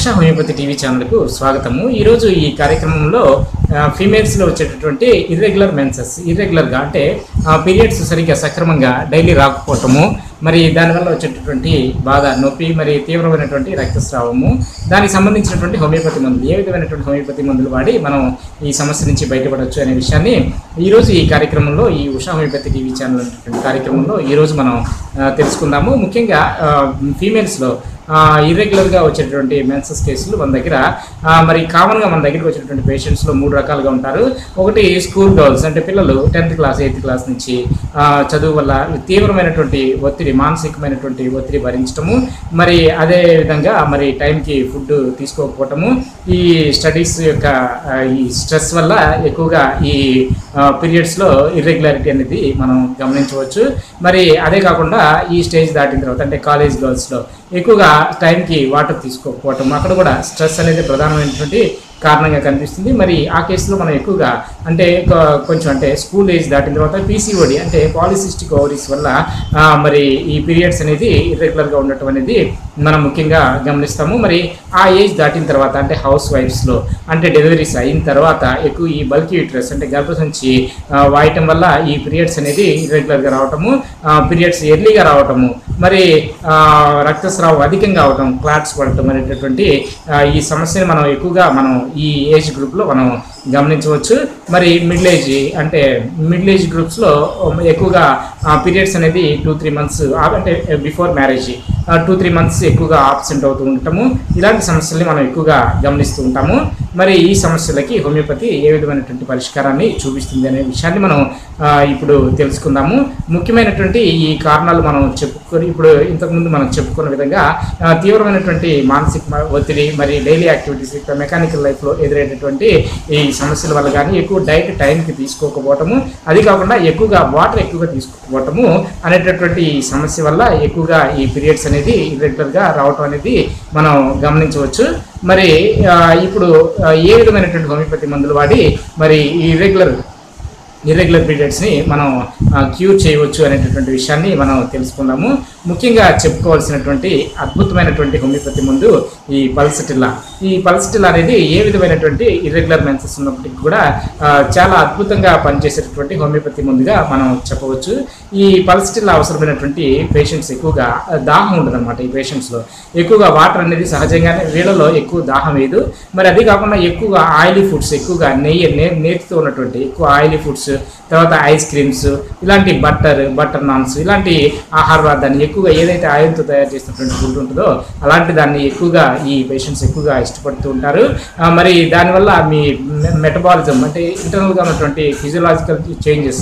Usha homeopathy TV ఛానల్కు స్వాగతము ఈరోజు ఈ కార్యక్రమంలో ఆ, ఫీమేల్స్లో వచ్చేటటువంటి ఇర్రెగ్యులర్ మెన్సెస్ ఇర్రెగ్యులర్గా అంటే పీరియడ్స్ సరిగ్గా సక్రమంగా డైలీ రాకపోవటము మరి దానివల్ల వచ్చేటటువంటి బాధ నొప్పి మరి తీవ్రమైనటువంటి రక్తస్రావము దానికి సంబంధించినటువంటి హోమియోపతి మందులు ఏ విధమైనటువంటి హోమియోపతి మందులు వాడి మనం ఈ సమస్య నుంచి బయటపడవచ్చు అనే విషయాన్ని ఈరోజు ఈ కార్యక్రమంలో ఈ ఉషా హోమియోపతి టీవీ ఛానల్ అనేటువంటి కార్యక్రమంలో ఈరోజు మనం ఆ, తెలుసుకుందాము ముఖ్యంగా ఫీమేల్స్లో ఇర్రెగ్యులర్గా వచ్చేటటువంటి మెన్సెస్ కేసులు మన దగ్గర ఆ, మరి కామన్గా మన దగ్గరికి వచ్చేటటువంటి పేషెంట్స్లో మూడు రకాలుగా ఉంటారు ఒకటి స్కూల్ గర్ల్స్ అంటే పిల్లలు టెన్త్ క్లాస్ ఎయిత్ క్లాస్ నుంచి ఆ, చదువు వల్ల తీవ్రమైనటువంటి ఒత్తిడి మానసికమైనటువంటి ఒత్తిడి భరించటము మరి అదే విధంగా మరి టైంకి ఫుడ్ తీసుకోకపోవటము ఈ స్టడీస్ యొక్క ఆ, ఈ స్ట్రెస్ వల్ల ఎక్కువగా ఈ పీరియడ్స్లో ఇర్రెగ్యులారిటీ అనేది మనం గమనించవచ్చు మరి అదే కాకుండా ఈ స్టేజ్ దాటిన తర్వాత అంటే కాలేజ్ గర్ల్స్లో ఎక్కువగా టైంకి వాటర్ తీసుకోకపోవటం అక్కడ కూడా స్ట్రెస్ అనేది ప్రధానమైనటువంటి కారణంగా కనిపిస్తుంది మరి ఆ కేసులో మనం ఎక్కువగా అంటే కొ- కొంచెం అంటే స్కూల్ ఏజ్ దాటిన తర్వాత పీసీఓడి అంటే పాలిసిస్టిక్ ఓవరీస్ వల్ల ఆ, మరి ఈ పీరియడ్స్ అనేది ఇర్రెగ్యులర్గా ఉండటం అనేది మనం ముఖ్యంగా గమనిస్తాము మరి ఆ ఏజ్ దాటిన తర్వాత అంటే హౌస్ వైఫ్స్లో అంటే డెలివరీస్ అయిన తర్వాత ఎక్కువ ఈ బల్కీ యూట్రస్ అంటే గర్భసంచి ఆ, వాయటం వల్ల ఈ పీరియడ్స్ అనేది ఇర్రెగ్యులర్గా రావటము పీరియడ్స్ ఎర్లీగా రావటము మరి ఆ, రక్తస్రావం అధికంగా అవటం క్లాట్స్ పడటం అనేటటువంటి ఆ, ఈ సమస్యని మనం ఎక్కువగా మనం ఈ ఏజ్ గ్రూప్లో మనం గమనించవచ్చు మరి మిడిల్ ఏజ్ అంటే మిడిల్ ఏజ్ గ్రూప్స్లో ఎక్కువగా పీరియడ్స్ అనేది టూ త్రీ మంత్స్ అంటే before marriage two three months ఎక్కువగా ఆబ్సెంట్ అవుతూ ఉంటాము ఇలాంటి సమస్యల్ని మనం ఎక్కువగా గమనిస్తూ ఉంటాము మరి ఈ సమస్యలకి హోమియోపతి ఏ విధమైనటువంటి పరిష్కారాన్ని చూపిస్తుంది అనే విషయాన్ని మనం ఆ, ఇప్పుడు తెలుసుకుందాము ముఖ్యమైనటువంటి ఈ కారణాలు మనం చెప్పుకొని ఇప్పుడు ఇంతకుముందు మనం చెప్పుకున్న విధంగా ఆ, తీవ్రమైనటువంటి మానసిక మ- ఒత్తిడి మరి డైలీ యాక్టివిటీస్ మెకానికల్ లైఫ్లో ఎదురయ్యేటటువంటి ఈ సమస్యల వల్ల కానీ ఎక్కువ డైట్ టైంకి తీసుకోకపోవటము అది కాకుండా ఎక్కువగా వాటర్ ఎక్కువగా తీసుకోకపోవటము అనేటటువంటి ఈ సమస్య వల్ల ఎక్కువగా ఈ పీరియడ్స్ అనేది ఇర్రెగ్యులర్గా రావటం అనేది మనం గమనించవచ్చు మరి ఆ, ఇప్పుడు ఆ, ఏ విధమైనటువంటి హోమియోపతి మందులు వాడి మరి ఈ ఇర్రెగ్యులర్ ఇర్రెగ్యులర్ పీరియడ్స్ని మనం క్యూర్ చేయవచ్చు అనేటటువంటి విషయాన్ని మనం తెలుసుకుందాము ముఖ్యంగా చెప్పుకోవాల్సినటువంటి అద్భుతమైనటువంటి హోమియోపతి ముందు ఈ పల్సటిల్లా ఈ పల్సటిల్లా అనేది ఏ విధమైనటువంటి ఇర్రెగ్యులర్ మెన్సెస్ ఉన్నప్పటికీ కూడా ఆ, చాలా అద్భుతంగా పనిచేసేటటువంటి హోమియోపతి ముందుగా మనం చెప్పవచ్చు ఈ పల్సటిల్లా అవసరమైనటువంటి పేషెంట్స్ ఎక్కువగా దాహం ఉండదు అనమాట ఈ పేషెంట్స్లో ఎక్కువగా వాటర్ అనేది సహజంగానే వీళ్ళలో ఎక్కువ దాహం వేయదు మరి అది కాకుండా ఎక్కువగా ఆయిలీ ఫుడ్స్ ఎక్కువగా నెయ్యి నే నేతితో ఉన్నటువంటి ఎక్కువ ఆయిలీ ఫుడ్స్ తర్వాత ఐస్ క్రీమ్స్ ఇలాంటి బట్టర్ బట్టర్ నాన్స్ ఇలాంటి ఆహార పదార్థాన్ని ఎక్కువగా ఏదైతే ఆయిల్తో తయారు చేసినటువంటి ఫుడ్ ఉంటుందో అలాంటి దాన్ని ఎక్కువగా ఈ పేషెంట్స్ ఎక్కువగా ఇష్టపడుతూ ఉంటారు ఆ, మరి దానివల్ల మీ మెటబాలిజం అంటే ఇంటర్నల్గా ఉన్నటువంటి ఫిజియలాజికల్ చేంజెస్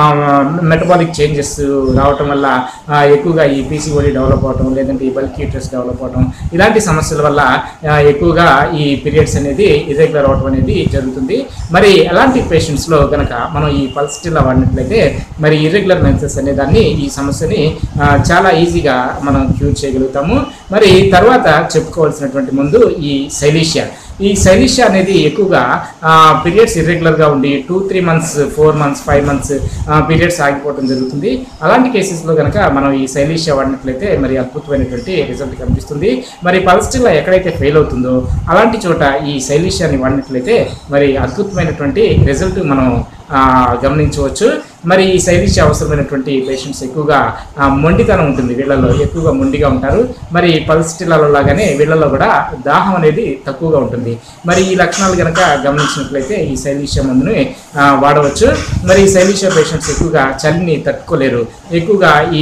మెటబాలిక్ చేంజెస్ రావటం వల్ల ఆ, ఎక్కువగా ఈ పీసీఓడి డెవలప్ అవటం లేదంటే ఈ బల్క్ యూట్రస్ డెవలప్ అవటం ఇలాంటి సమస్యల వల్ల ఆ, ఎక్కువగా ఈ పీరియడ్స్ అనేది ఇర్రెగ్యులర్ అవటం అనేది జరుగుతుంది మరి అలాంటి పేషెంట్స్లో కనుక మనం ఈ పల్స్టిల్లా వాడినట్లయితే మరి ఇర్రెగ్యులర్ మెన్సెస్ అనే దాన్ని ఈ సమస్యని ఆ, చాలా ఈజీగా మనం క్యూర్ చేయగలుగుతాము మరి తర్వాత చెప్పుకోవాల్సినటువంటి ముందు ఈ సైలీషియా ఈ సైలిషియా అనేది ఎక్కువగా పీరియడ్స్ ఇర్రెగ్యులర్గా ఉండి two three months four months five months periods ఆగిపోవడం జరుగుతుంది అలాంటి కేసెస్లో కనుక మనం ఈ సైలిషియా వాడినట్లయితే మరి అద్భుతమైనటువంటి రిజల్ట్ కనిపిస్తుంది మరి పల్స్టిల్లా ఎక్కడైతే ఫెయిల్ అవుతుందో అలాంటి చోట ఈ సైలిషియాని వాడినట్లయితే మరి అద్భుతమైనటువంటి రిజల్ట్ మనం ఆ, గమనించవచ్చు మరి ఈ శైలిష అవసరమైనటువంటి పేషెంట్స్ ఎక్కువగా ఆ, మొండితనం ఉంటుంది వీళ్ళలో ఎక్కువగా మొండిగా ఉంటారు మరి పల్స్టిల్లాలో లాగానే వీళ్ళలో కూడా దాహం అనేది తక్కువగా ఉంటుంది మరి ఈ లక్షణాలు కనుక గమనించినట్లయితే ఈ శైలిష మందుని ఆ, వాడవచ్చు మరి ఈ శైలిష పేషెంట్స్ ఎక్కువగా చలిని తట్టుకోలేరు ఎక్కువగా ఈ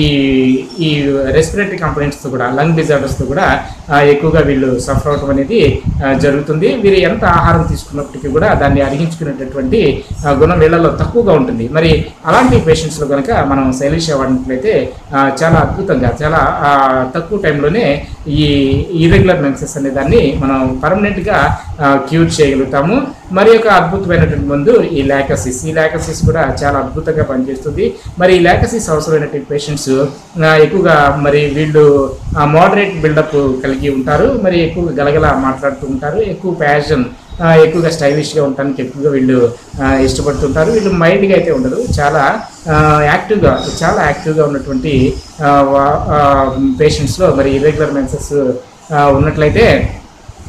ఈ రెస్పిరేటరీ కంప్లైంట్స్తో కూడా లంగ్ డిజార్డర్స్తో కూడా ఆ, ఎక్కువగా వీళ్ళు సఫర్ అవటం అనేది ఆ, జరుగుతుంది వీరు ఎంత ఆహారం తీసుకున్నప్పటికీ కూడా దాన్ని అరిగించుకునేటటువంటి ఆ, గుణం వీళ్ళలో తక్కువగా ఉంటుంది మరి అలాంటి పేషెంట్స్లో కనుక మనం శైలిష వాడినట్లయితే ఆ, చాలా అద్భుతంగా చాలా ఆ, తక్కువ టైంలోనే ఈ ఇర్రెగ్యులర్ మెన్సెస్ అనే దాన్ని మనం పర్మనెంట్గా క్యూర్ చేయగలుగుతాము మరి ఒక అద్భుతమైనటువంటి మందు ఈ లాకసిస్ ఈ లాకసిస్ కూడా చాలా అద్భుతంగా పనిచేస్తుంది మరి ఈ లాకసిస్ అవసరమైనటువంటి పేషెంట్స్ ఎక్కువగా మరి వీళ్ళు మోడరేట్ బిల్డప్ కలిగి ఉంటారు మరి ఎక్కువ గలగల మాట్లాడుతూ ఉంటారు ఎక్కువ ప్యాషన్ ఆ, ఎక్కువగా స్టైలిష్గా ఉండటానికి ఎక్కువగా వీళ్ళు ఆ, ఇష్టపడుతుంటారు వీళ్ళు మైల్డ్గా అయితే ఉండదు చాలా ఆ, యాక్టివ్గా చాలా యాక్టివ్గా ఉన్నటువంటి పేషెంట్స్లో మరి ఇర్రెగ్యులర్ మెన్సెస్ ఉన్నట్లయితే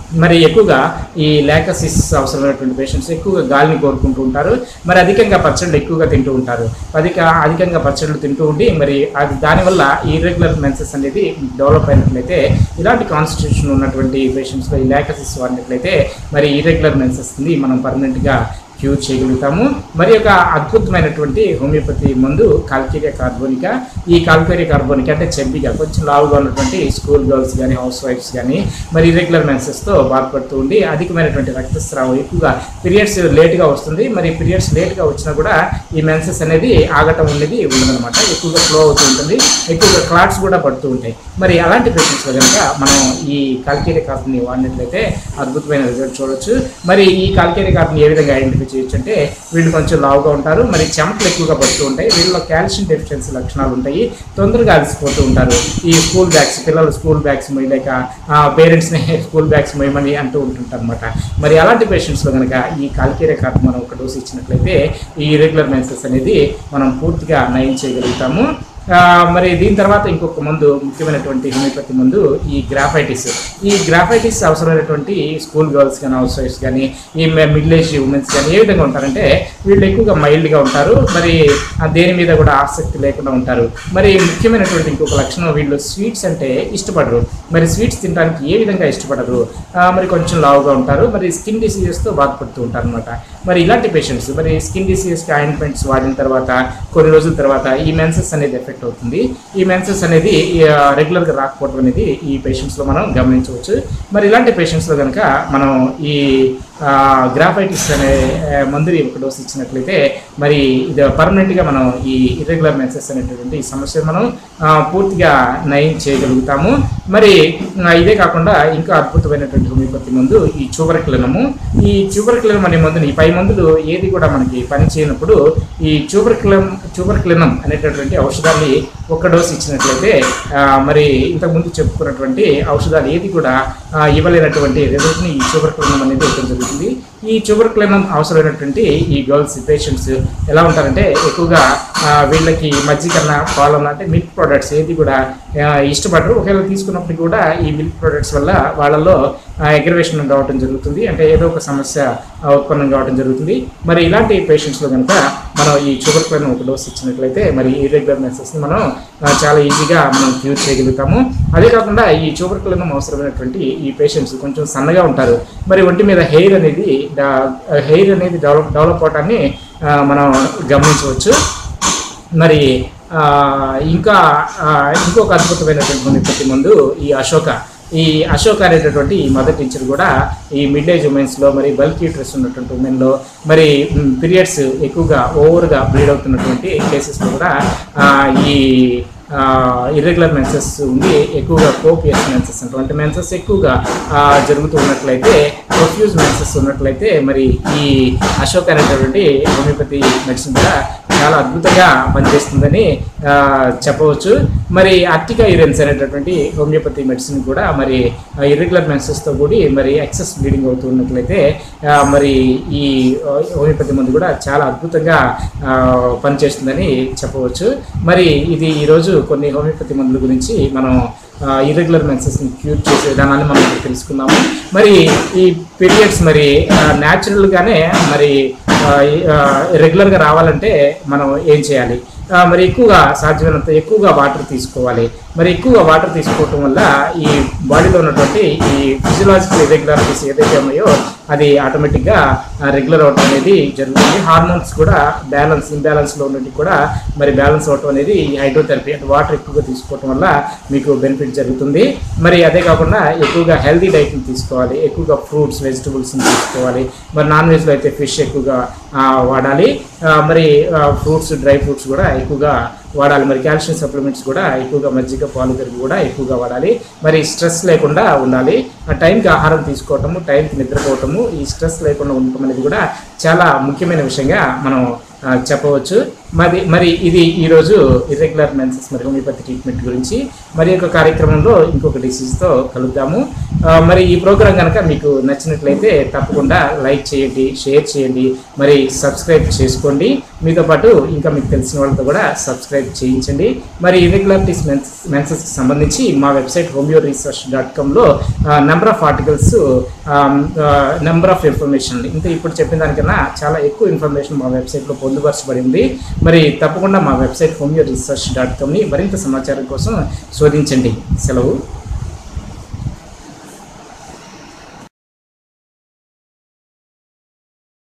మరి ఎక్కువగా ఈ లాకసిస్ అవసరమైనటువంటి పేషెంట్స్ ఎక్కువగా గాలిని కోరుకుంటూ ఉంటారు మరి అధికంగా పచ్చళ్ళు ఎక్కువగా తింటూ ఉంటారు అధిక అధికంగా పచ్చళ్ళు తింటూ ఉండి మరి అది దానివల్ల ఈ ఇర్రెగ్యులర్ మెన్సెస్ అనేది డెవలప్ అయినట్లయితే ఇలాంటి కాన్స్టిట్యూషన్ ఉన్నటువంటి పేషెంట్స్లో ఈ లాకసిస్ వాడినట్లయితే మరి ఇర్రెగ్యులర్ మెన్సెస్ని మనం పర్మనెంట్గా క్యూర్ చేయగలుగుతాము మరి ఒక అద్భుతమైనటువంటి హోమియోపతి మందు కాల్కేరియా కార్బోనికా ఈ కాల్కేరియా కార్బోనికా అంటే చెంపిగా కొంచెం లావుగా ఉన్నటువంటి స్కూల్ గర్ల్స్ కానీ హౌస్ వైఫ్స్ కానీ మరి ఇర్రెగ్యులర్ మెన్సెస్తో బాధపడుతూ ఉండి అధికమైనటువంటి రక్తస్రావం ఎక్కువగా పీరియడ్స్ లేట్గా వస్తుంది మరి పీరియడ్స్ లేట్గా వచ్చినా కూడా ఈ మెన్సెస్ అనేది ఆగటం అనేది ఉండదన్నమాట ఎక్కువగా ఫ్లో అవుతూ ఉంటుంది ఎక్కువగా క్లాట్స్ కూడా పడుతూ ఉంటాయి మరి అలాంటి పేషెంట్స్లో కనుక మనం ఈ కాల్కేరియా కార్బన్ని వాడినట్లయితే అద్భుతమైన రిజల్ట్ చూడొచ్చు మరి ఈ కాల్కేరియా కార్బన్ ఏ విధంగా ఐడెంటిఫై చేయొచ్చు అంటే వీళ్ళు కొంచెం లావుగా ఉంటారు మరి చెమటలు ఎక్కువగా పడుతూ ఉంటాయి వీళ్ళలో కాల్షియం డెఫిషియన్సీ లక్షణాలు ఉంటాయి తొందరగా అలసిపోతూ ఉంటారు ఈ స్కూల్ బ్యాగ్స్ పిల్లలు స్కూల్ బ్యాగ్స్ మొయ్యలేక పేరెంట్స్ని స్కూల్ బ్యాగ్స్ మొయ్యమని అంటూ ఉంటుంటారు అనమాట మరి అలాంటి పేషెంట్స్లో కనుక ఈ కాల్కేరియా కార్బన్ మనం ఒక డోస్ ఇచ్చినట్లయితే ఈ ఇరెగ్యులర్ మెన్సెస్ అనేది మనం పూర్తిగా నయం చేయగలుగుతాము ఆ, మరి దీని తర్వాత ఇంకొక మందు ముఖ్యమైనటువంటి హోమియోపతి మందు ఈ గ్రాఫైటిస్ ఈ గ్రాఫైటిస్ అవసరమైనటువంటి స్కూల్ గర్ల్స్ కానీ హౌస్ వైఫ్స్ కానీ ఈ మిడిల్ ఏజ్ ఉమెన్స్ కానీ ఏ విధంగా ఉంటారంటే వీళ్ళు ఎక్కువగా మైల్డ్గా ఉంటారు మరి ఆ దేని మీద కూడా ఆసక్తి లేకుండా ఉంటారు మరి ముఖ్యమైనటువంటి ఇంకొక లక్షణం వీళ్ళు స్వీట్స్ అంటే ఇష్టపడరు మరి స్వీట్స్ తినడానికి ఏ విధంగా ఇష్టపడరు ఆ, మరి కొంచెం లావుగా ఉంటారు మరి స్కిన్ డిసీజెస్తో బాధపడుతూ ఉంటారు అనమాట మరి ఇలాంటి పేషెంట్స్ మరి స్కిన్ డిసీజెస్కి ఆయింట్మెంట్స్ వాడిన తర్వాత కొన్ని రోజుల తర్వాత ఈ మెన్సెస్ అనేది ఎఫెక్ట్ అవుతుంది ఈ మెన్సెస్ అనేది రెగ్యులర్గా రాకపోవడం అనేది ఈ పేషెంట్స్లో మనం గమనించవచ్చు మరి ఇలాంటి పేషెంట్స్లో కనుక మనం ఈ గ్రాఫైటిస్ అనే ఆ, మందుని ఒక డోస్ ఇచ్చినట్లయితే మరి ఇది పర్మనెంట్గా మనం ఈ ఇర్రెగ్యులర్ మెన్సెస్ అనేటువంటి ఈ సమస్యను మనం ఆ, పూర్తిగా నయం చేయగలుగుతాము మరి ఆ, ఇదే కాకుండా ఇంకా అద్భుతమైనటువంటి హోమియోపతి మందు ఈ చూబరక్లినము ఈ చూబరక్లినం అనే మందుని ఈ పై మందులు ఏది కూడా మనకి పని చేయనప్పుడు ఈ చూబరక్లినం చూబరక్లినం అనేటటువంటి ఔషధాన్ని ఒక డోస్ ఇచ్చినట్లయితే ఆ, మరి ఇంతకుముందు చెప్పుకున్నటువంటి ఔషధాలు ఏది కూడా ఆ, ఇవ్వలేనటువంటి రిజల్ట్ని ఈ చూబరక్లినం అనేది ఇవ్వడం జరుగుతుంది ఈ ట్యూబర్క్లైనం అవసరమైనటువంటి ఈ గర్ల్స్ పేషెంట్స్ ఎలా ఉంటారంటే ఎక్కువగా ఆ, వీళ్ళకి మజ్జిగన్న పాలన్న అంటే మిల్క్ ప్రోడక్ట్స్ ఏది కూడా ఆ, ఇష్టపడరు ఒకవేళ తీసుకున్నప్పటికీ కూడా ఈ మిల్క్ ప్రోడక్ట్స్ వల్ల వాళ్ళలో అగ్రవేషన్ రావడం జరుగుతుంది అంటే ఏదో ఒక సమస్య ఆ, ఉత్పన్నం కావడం జరుగుతుంది మరి ఇలాంటి పేషెంట్స్లో కనుక మనం ఈ షుగర్ క్లైన్ ఒక డోస్ ఇచ్చినట్లయితే మరి ఇర్రెగ్యులర్ మెన్సెస్ని మనం ఆ, చాలా ఈజీగా మనం క్యూర్ చేయగలుగుతాము అదే కాకుండా ఈ షుగర్ క్లైన్ అవసరమైనటువంటి ఈ పేషెంట్స్ కొంచెం సన్నగా ఉంటారు మరి ఒంటి మీద హెయిర్ అనేది హెయిర్ అనేది డెవలప్ డెవలప్ అవటాన్ని ఆ, మనం గమనించవచ్చు మరి ఆ, ఇంకా ఆ, ఇంకొక అద్భుతమైనటువంటి హోమియోపతి మందు ఈ అశోక ఈ అశోక అనేటటువంటి ఈ మదర్ టీచర్ కూడా ఈ మిడ్ ఏజ్ ఉమెన్స్లో మరి బల్క్ యూట్రస్ ఉన్నటువంటి ఉమెన్లో మరి పీరియడ్స్ ఎక్కువగా ఓవర్గా బ్లీడ్ అవుతున్నటువంటి కేసెస్లో కూడా ఆ, ఈ ఇర్రెగ్యులర్ మెన్సెస్ ఉండి ఎక్కువగా కోపియస్ మెన్సెస్ అటువంటి మెన్సెస్ ఎక్కువగా ఆ, జరుగుతూ ఉన్నట్లయితే ప్రొఫ్యూజ్ మెన్సెస్ ఉన్నట్లయితే మరి ఈ అశోక్ అనేటటువంటి హోమియోపతి మెడిసిన్ కూడా చాలా అద్భుతంగా పనిచేస్తుందని ఆ, చెప్పవచ్చు మరి అర్టికా యూరెన్స్ అనేటటువంటి హోమియోపతి మెడిసిన్ కూడా మరి ఇర్రెగ్యులర్ మెన్సెస్తో కూడి మరి ఎక్సెస్ బ్లీడింగ్ అవుతూ ఉన్నట్లయితే ఆ, మరి ఈ హోమియోపతి మందు కూడా చాలా అద్భుతంగా ఆ, పనిచేస్తుందని చెప్పవచ్చు మరి ఇది ఈరోజు కొన్ని హోమియోపతి మందుల గురించి మనం ఇర్రెగ్యులర్ మెన్సెస్ని క్యూర్ చేసే విధానాన్ని మనం ఇప్పుడు తెలుసుకుందాము మరి ఈ పీరియడ్స్ మరి న్యాచురల్గానే మరి రెగ్యులర్గా రావాలంటే మనం ఏం చేయాలి ఆ, మరి ఎక్కువగా సాధ్యమైనంత ఎక్కువగా వాటర్ తీసుకోవాలి మరి ఎక్కువగా వాటర్ తీసుకోవటం వల్ల ఈ బాడీలో ఉన్నటువంటి ఈ ఫిజియలాజికల్ ఇరెగ్యులారిటీస్ ఏదైతే ఉన్నాయో అది ఆటోమేటిక్గా రెగ్యులర్ అవటం అనేది జరుగుతుంది హార్మోన్స్ కూడా బ్యాలెన్స్ ఇంబ్యాలెన్స్లో ఉన్నట్టు కూడా మరి బ్యాలెన్స్ అవటం అనేది ఈ హైడ్రోథెరపీ అంటే వాటర్ ఎక్కువగా తీసుకోవటం వల్ల మీకు బెనిఫిట్ జరుగుతుంది మరి అదే కాకుండా ఎక్కువగా హెల్తీ డైట్ని తీసుకోవాలి ఎక్కువగా ఫ్రూట్స్ వెజిటబుల్స్ని తీసుకోవాలి మరి నాన్ వెజ్లో అయితే ఫిష్ ఎక్కువగా ఆ, వాడాలి ఆ, మరి ఫ్రూట్స్ డ్రై ఫ్రూట్స్ కూడా ఎక్కువగా వాడాలి మరి కాల్షియం సప్లిమెంట్స్ కూడా ఎక్కువగా మజ్జిగ పాలు పెరుగు కూడా ఎక్కువగా వాడాలి మరి స్ట్రెస్ లేకుండా ఉండాలి ఆ టైంకి ఆహారం తీసుకోవటము టైంకి నిద్రపోవటము ఈ స్ట్రెస్ లేకుండా ఉండటం అనేది కూడా చాలా ముఖ్యమైన విషయంగా మనం ఆ, చెప్పవచ్చు మరి మరి ఇది ఈరోజు ఇర్రెగ్యులర్ మెన్సెస్ మరి హోమియోపతి ట్రీట్మెంట్ గురించి మరి యొక్క కార్యక్రమంలో ఇంకొక డిసీజ్తో కలుద్దాము ఆ, మరి ఈ ప్రోగ్రాం కనుక మీకు నచ్చినట్లయితే తప్పకుండా లైక్ చేయండి షేర్ చేయండి మరి సబ్స్క్రైబ్ చేసుకోండి మీతో పాటు ఇంకా మీకు తెలిసిన వాళ్ళతో కూడా సబ్స్క్రైబ్ చేయించండి మరి ఇర్రెగ్యులారిటీస్ మెన్స్ మెన్సెస్కి సంబంధించి మా వెబ్సైట్ హోమియో రీసెర్చ్ డాట్ కామ్లో number of articles number of information ఇంకా ఇప్పుడు చెప్పిన దానికన్నా చాలా ఎక్కువ ఇన్ఫర్మేషన్ మా వెబ్సైట్లో పొందుపరచబడి ఉంది మరి తప్పకుండా మా వెబ్సైట్ హోమియో రీసెర్చ్ డాట్ కామ్ని మరింత సమాచారం కోసం శోధించండి సెలవు